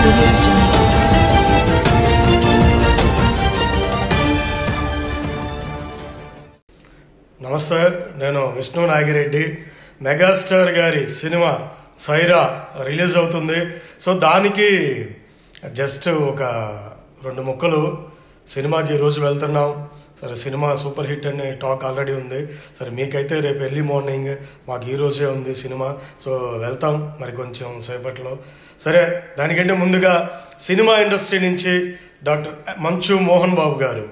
audio jungle. నమస్తే నేను Vishnu Nagireddy megastar గారి సినిమా సైరా రిలీజ్ అవుతుంది సో దానికి జస్ట్ ఒక రెండు ముక్కలు సినిమాకి ఈరోజు వెళ్తున్నాం సరే సినిమా సూపర్ హిట్ అనే టాక్ ఆల్రెడీ ఉంది సరే మీకైతే రేపు ఎర్లీ మార్నింగ్ మాకు ఈ రోజే ఉంది సినిమా సో వెళ్తాం మరి కొంచెం సేపట్లో సరే దానికంటే ముందుగా సినిమా ఇండస్ట్రీ నుంచి డాక్టర్ మంచు మోహన్ బాబు గారు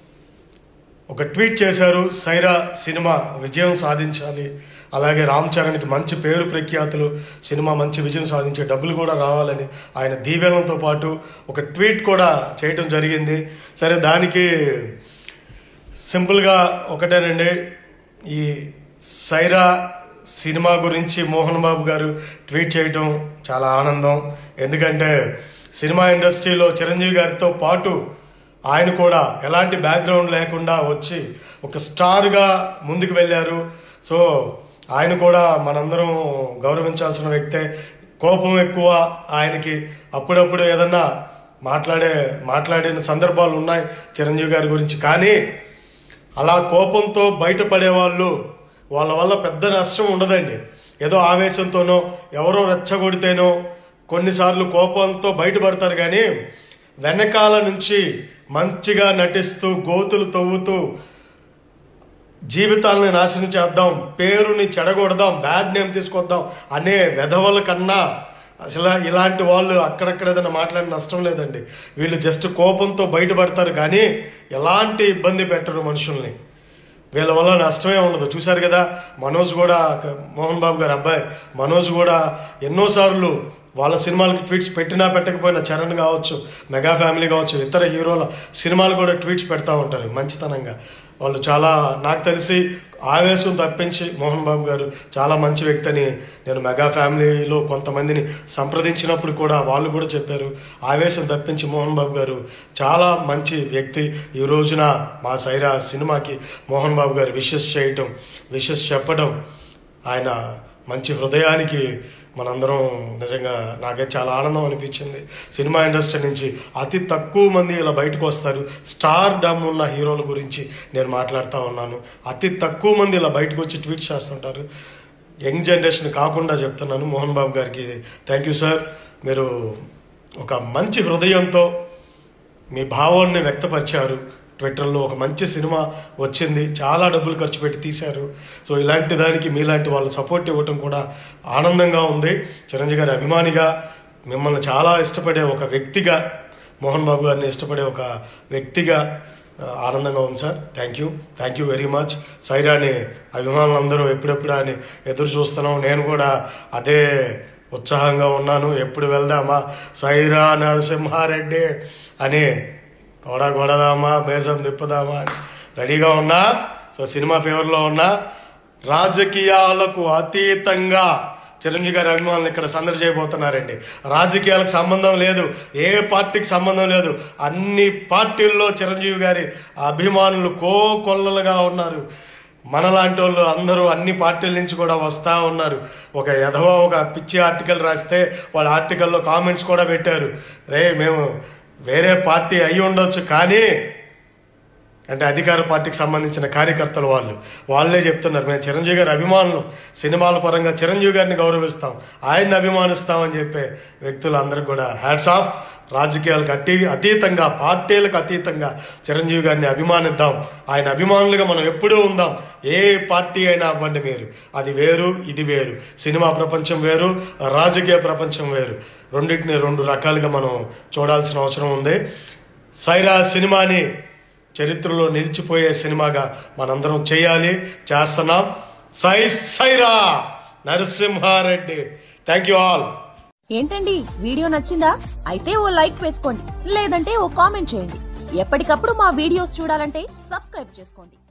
ఒక ట్వీట్ చేశారు సైరా సినిమా విజయం సాధించాలి అలాగే రామ్ చరణ్కి మంచి పేరు ప్రఖ్యాతులు సినిమా మంచి విజయం సాధించే డబ్బులు కూడా రావాలని ఆయన దీవెనలతో పాటు ఒక ట్వీట్ కూడా చేయటం జరిగింది సరే దానికి సింపుల్గా ఒకటేనండి ఈ సైరా సినిమా గురించి మోహన్ బాబు గారు ట్వీట్ చేయటం చాలా ఆనందం ఎందుకంటే సినిమా ఇండస్ట్రీలో చిరంజీవి గారితో పాటు ఆయన కూడా ఎలాంటి బ్యాక్గ్రౌండ్ లేకుండా వచ్చి ఒక స్టార్గా ముందుకు వెళ్ళారు సో ఆయన కూడా మనందరం గౌరవించాల్సిన వ్యక్తే కోపం ఎక్కువ ఆయనకి అప్పుడప్పుడు ఏదన్నా మాట్లాడే మాట్లాడిన సందర్భాలు ఉన్నాయి చిరంజీవి గారి గురించి కానీ అలా కోపంతో బయటపడే వాళ్ళు వాళ్ళ వల్ల పెద్ద నష్టం ఉండదండి ఏదో ఆవేశంతోనో ఎవరో రెచ్చగొడితేనో కొన్నిసార్లు కోపంతో బయటపడతారు కానీ వెనకాల నుంచి మంచిగా నటిస్తూ గోతులు తవ్వుతూ జీవితాలని నాశనం చేద్దాం పేరుని చెడగొడదాం బ్యాడ్ నేమ్ తీసుకొద్దాం అనే వెధవల కన్నా అసలు ఇలాంటి వాళ్ళు అక్కడక్కడ ఏదైనా మాట్లాడిన నష్టం లేదండి వీళ్ళు జస్ట్ కోపంతో బయటపడతారు కానీ ఎలాంటి ఇబ్బంది పెట్టరు మనుషుల్ని వీళ్ళ వల్ల నష్టమే ఉండదు చూశారు కదా మనోజ్ కూడా మోహన్ బాబు గారు అబ్బాయి మనోజ్ కూడా ఎన్నోసార్లు వాళ్ళ సినిమాలకి ట్వీట్స్ పెట్టినా పెట్టకపోయినా చరణ్ కావచ్చు మెగా ఫ్యామిలీ కావచ్చు ఇతర హీరోల సినిమాలు కూడా ట్వీట్స్ పెడతా ఉంటారు మంచితనంగా వాళ్ళు చాలా నాకు తెలిసి ఆవేశం తప్పించి మోహన్ బాబు గారు చాలా మంచి వ్యక్తి అని నేను మెగా ఫ్యామిలీలో కొంతమందిని సంప్రదించినప్పుడు కూడా వాళ్ళు కూడా చెప్పారు ఆవేశం తప్పించి మోహన్ బాబు గారు చాలా మంచి వ్యక్తి ఈ రోజున మా సైరా సినిమాకి మోహన్ బాబు గారు విషెస్ చేయటం విషెస్ చెప్పడం ఆయన మంచి హృదయానికి మనందరం నిజంగా నాకే చాలా ఆనందం అనిపించింది సినిమా ఇండస్ట్రీ నుంచి అతి తక్కువ మంది ఇలా బయటకు వస్తారు స్టార్ డమ్ ఉన్న హీరోల గురించి నేను మాట్లాడుతూ ఉన్నాను అతి తక్కువ మంది ఇలా బయటకు వచ్చి ట్వీట్ చేస్తుంటారు యంగ్ జనరేషన్ కాకుండా చెప్తున్నాను మోహన్ బాబు గారికి థ్యాంక్ యూ సార్ మీరు ఒక మంచి హృదయంతో మీ భావాన్ని వ్యక్తపరిచారు ట్విట్టర్లో ఒక మంచి సినిమా వచ్చింది చాలా డబ్బులు ఖర్చు పెట్టి తీశారు సో ఇలాంటి దానికి మీలాంటి వాళ్ళు సపోర్ట్ ఇవ్వటం కూడా ఆనందంగా ఉంది చిరంజీవి గారి అభిమానిగా మిమ్మల్ని చాలా ఇష్టపడే ఒక వ్యక్తిగా మోహన్ బాబు గారిని ఇష్టపడే ఒక వ్యక్తిగా ఆ, ఆనందంగా ఉంది sir thank you thank you very much సైరాని అభిమానులందరూ ఎప్పుడెప్పుడు అని ఎదురు చూస్తున్నాం నేను కూడా అదే ఉత్సాహంగా ఉన్నాను ఎప్పుడు వెళ్దామా సైరా నరసింహారెడ్డి అని తోడ కొడదామా మేసం తిప్పుదామా అని రెడీగా ఉన్నా సో సినిమా ఫేవర్లో ఉన్నా రాజకీయాలకు అతీతంగా చిరంజీవి గారి అభిమానులు ఇక్కడ సందడి చేయబోతున్నారండి రాజకీయాలకు సంబంధం లేదు ఏ పార్టీకి సంబంధం లేదు అన్ని పార్టీల్లో చిరంజీవి గారి అభిమానులు కోకొల్లలుగా ఉన్నారు మనలాంటి వాళ్ళు అందరూ అన్ని పార్టీల నుంచి కూడా వస్తూ ఉన్నారు ఒక ఎదవ ఒక పిచ్చి ఆర్టికల్ రాస్తే వాళ్ళ ఆర్టికల్లో కామెంట్స్ కూడా పెట్టారు రే మేము వేరే పార్టీ అయి ఉండొచ్చు కానీ అంటే అధికార పార్టీకి సంబంధించిన కార్యకర్తలు వాళ్ళు వాళ్ళే చెప్తున్నారు మేము చిరంజీవి గారి అభిమానులు సినిమాల పరంగా చిరంజీవి గారిని గౌరవిస్తాం ఆయన్ని అభిమానిస్తామని చెప్పే వ్యక్తులందరికీ కూడా హ్యాట్స్ ఆఫ్ రాజకీయాలకు అతీ అతీతంగా పార్టీలకు అతీతంగా చిరంజీవి గారిని అభిమానిద్దాం ఆయన అభిమానులుగా మనం ఎప్పుడూ ఉందాం ఏ పార్టీ అయినా అవ్వండి మీరు అది వేరు ఇది వేరు సినిమా ప్రపంచం వేరు రాజకీయ ప్రపంచం వేరు రెండింటిని రెండు రకాలుగా మనం చూడాల్సిన అవసరం ఉంది సైరా సినిమాని చరిత్రలో నిలిచిపోయే సినిమాగా మనందరం చేయాలి చేస్తున్నాం Sye Sye Raa Narasimha Reddy thank you all ఏంటండి వీడియో నచ్చిందా అయితే ఓ లైక్ వేసుకోండి లేదంటే ఓ కామెంట్ చేయండి ఎప్పటికప్పుడు మా వీడియోస్ చూడాలంటే సబ్స్క్రైబ్ చేసుకోండి